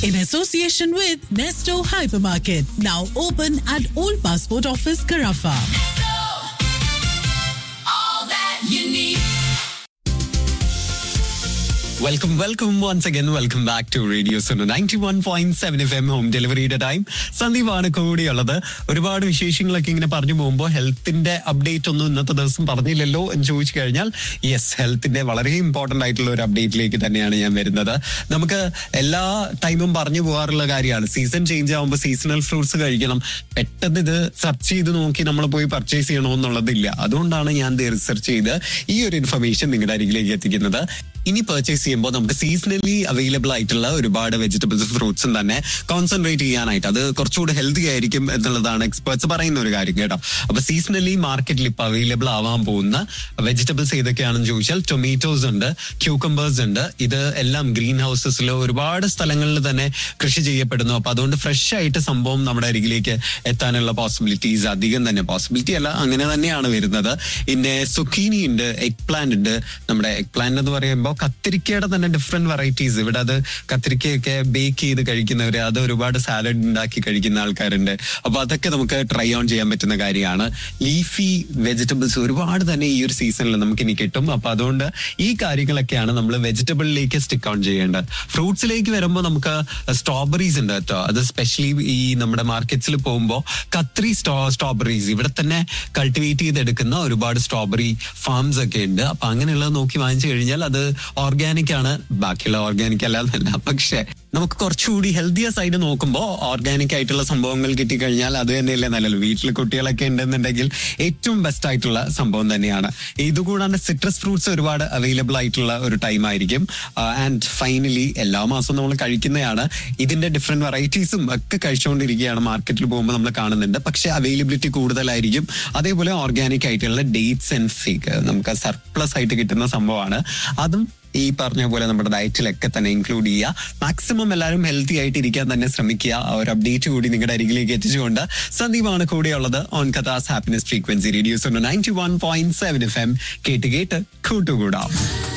in association with Nesto Hypermarket, now open at Old Passport Office, Carafa. all that you need. Welcome welcome once again welcome back to radio Suno ninety one point seven F M home ഡെലിവറിയുടെ time സന്ദീപാണ് കൂടിയുള്ളത് ഒരുപാട് വിശേഷങ്ങളൊക്കെ ഇങ്ങനെ പറഞ്ഞു പോകുമ്പോൾ ഹെൽത്തിന്റെ update ഒന്നും ഇന്നത്തെ ദിവസം പറഞ്ഞില്ലല്ലോ എന്ന് ചോദിച്ചു കഴിഞ്ഞാൽ യെസ് ഹെൽത്തിന്റെ വളരെ ഇമ്പോർട്ടന്റ് ആയിട്ടുള്ള ഒരു അപ്ഡേറ്റിലേക്ക് തന്നെയാണ് ഞാൻ വരുന്നത് നമുക്ക് എല്ലാ ടൈമും പറഞ്ഞു പോകാറുള്ള കാര്യമാണ് സീസൺ ചേഞ്ച് ആകുമ്പോൾ സീസണൽ ഫ്രൂട്ട്സ് കഴിക്കണം പെട്ടെന്ന് ഇത് സെർച്ച് ചെയ്ത് നോക്കി നമ്മൾ പോയി പർച്ചേസ് ചെയ്യണമെന്നുള്ളതില്ല അതുകൊണ്ടാണ് ഞാൻ റിസർച്ച് ചെയ്ത് ഈ ഒരു ഇൻഫർമേഷൻ നിങ്ങളുടെ അരികിലേക്ക് എത്തിക്കുന്നത് ഇനി പർച്ചേസ് ചെയ്യുമ്പോൾ നമുക്ക് സീസണലി അവൈലബിൾ ആയിട്ടുള്ള ഒരുപാട് വെജിറ്റബിൾസ് ഫ്രൂട്ട്സും തന്നെ കോൺസെൻട്രേറ്റ് ചെയ്യാനായിട്ട് അത് കുറച്ചുകൂടി ഹെൽത്തി ആയിരിക്കും എന്നുള്ളതാണ് എക്സ്പേർട്സ് പറയുന്ന ഒരു കാര്യം കേട്ടോ അപ്പൊ സീസണലി മാർക്കറ്റിൽ ഇപ്പൊ അവൈലബിൾ ആവാൻ പോകുന്ന വെജിറ്റബിൾസ് ഏതൊക്കെയാണെന്ന് ചോദിച്ചാൽ ടൊമാറ്റോസ് ഉണ്ട് ക്യൂക്കംബേഴ്സ് ഉണ്ട് ഇത് എല്ലാം ഗ്രീൻ ഹൗസസിൽ ഒരുപാട് സ്ഥലങ്ങളിൽ തന്നെ കൃഷി ചെയ്യപ്പെടുന്നു അപ്പൊ അതുകൊണ്ട് ഫ്രഷ് ആയിട്ട് സംഭവം നമ്മുടെ അരികിലേക്ക് എത്താനുള്ള പോസിബിലിറ്റീസ് അധികം തന്നെ പോസിബിലിറ്റി അല്ല അങ്ങനെ തന്നെയാണ് വരുന്നത് പിന്നെ സുക്കീനി ഉണ്ട് എഗ് പ്ലാന്റ് ഉണ്ട് നമ്മുടെ എഗ് പ്ലാന്റ് എന്ന് പറയുമ്പോൾ കത്തിരിക്കയുടെ തന്നെ ഡിഫറെന്റ് വെറൈറ്റീസ് ഇവിടെ അത് കത്തിരിക്കയൊക്കെ ബേക്ക് ചെയ്ത് കഴിക്കുന്നവര് അത് ഒരുപാട് സാലഡ് ഉണ്ടാക്കി കഴിക്കുന്ന ആൾക്കാരുണ്ട് അപ്പൊ അതൊക്കെ നമുക്ക് ട്രൈ ഓൺ ചെയ്യാൻ പറ്റുന്ന കാര്യമാണ് ലീഫി വെജിറ്റബിൾസ് ഒരുപാട് തന്നെ ഈ ഒരു സീസണിൽ നമുക്ക് ഇനി കിട്ടും അപ്പൊ അതുകൊണ്ട് ഈ കാര്യങ്ങളൊക്കെയാണ് നമ്മൾ വെജിറ്റബിളിലേക്ക് സ്റ്റിക്ക് ഓൺ ചെയ്യേണ്ടത് ഫ്രൂട്ട്സിലേക്ക് വരുമ്പോൾ നമുക്ക് സ്ട്രോബെറീസ് ഉണ്ട് കേട്ടോ അത് സ്പെഷ്യലി ഈ നമ്മുടെ മാർക്കറ്റ്സിൽ പോകുമ്പോൾ കത്രി സ്ട്രോ സ്ട്രോബെറീസ് ഇവിടെ തന്നെ കൾട്ടിവേറ്റ് ചെയ്തെടുക്കുന്ന ഒരുപാട് സ്ട്രോബെറി ഫാംസ് ഒക്കെ ഉണ്ട് അപ്പൊ അങ്ങനെയുള്ളത് നോക്കി വാങ്ങിച്ചു കഴിഞ്ഞാൽ അത് ഓർഗാനിക് ആണ് ബാക്കിയുള്ള ഓർഗാനിക് അല്ലാന്നല്ല പക്ഷെ നമുക്ക് കുറച്ചുകൂടി ഹെൽത്തിയ സൈഡ് നോക്കുമ്പോൾ ഓർഗാനിക് ആയിട്ടുള്ള സംഭവങ്ങൾ കിട്ടിക്കഴിഞ്ഞാൽ അത് തന്നെയല്ലേ നല്ലത് വീട്ടിൽ കുട്ടികളൊക്കെ ഉണ്ടെന്നുണ്ടെങ്കിൽ ഏറ്റവും ബെസ്റ്റ് ആയിട്ടുള്ള സംഭവം തന്നെയാണ് ഇതുകൂടാണ്ട് സിട്രസ് ഫ്രൂട്ട്സ് ഒരുപാട് അവൈലബിൾ ആയിട്ടുള്ള ഒരു ടൈം ആയിരിക്കും ആൻഡ് ഫൈനലി എല്ലാ മാസവും നമ്മൾ കഴിക്കുന്നതാണ് ഇതിന്റെ ഡിഫറെന്റ് വെറൈറ്റീസും ഒക്കെ കഴിച്ചുകൊണ്ടിരിക്കുകയാണ് മാർക്കറ്റിൽ പോകുമ്പോൾ നമ്മൾ കാണുന്നുണ്ട് പക്ഷെ അവൈലബിലിറ്റി കൂടുതലായിരിക്കും അതേപോലെ ഓർഗാനിക് ആയിട്ടുള്ള ഡേറ്റ്സ് ആൻഡ് ഫിഗ് നമുക്ക് സർപ്ലസ് ആയിട്ട് കിട്ടുന്ന സംഭവമാണ് അതും ഈ പറഞ്ഞ പോലെ നമ്മുടെ ഡയറ്റിലൊക്കെ തന്നെ ഇൻക്ലൂഡ് ചെയ്യുക മാക്സിമം എല്ലാവരും ഹെൽത്തി ആയിട്ട് ഇരിക്കാൻ തന്നെ ശ്രമിക്കുക ആ ഒരു അപ്ഡേറ്റ് കൂടി നിങ്ങളുടെ അരികിലേക്ക് എത്തിച്ചുകൊണ്ട് സന്ദീപാണ് കൂടെയുള്ളത് ഓൺ കഥാസ് happiness frequency radios ninety one point seven F M കേട്ട് കേട്ട് കൂട്ടുകൂടാം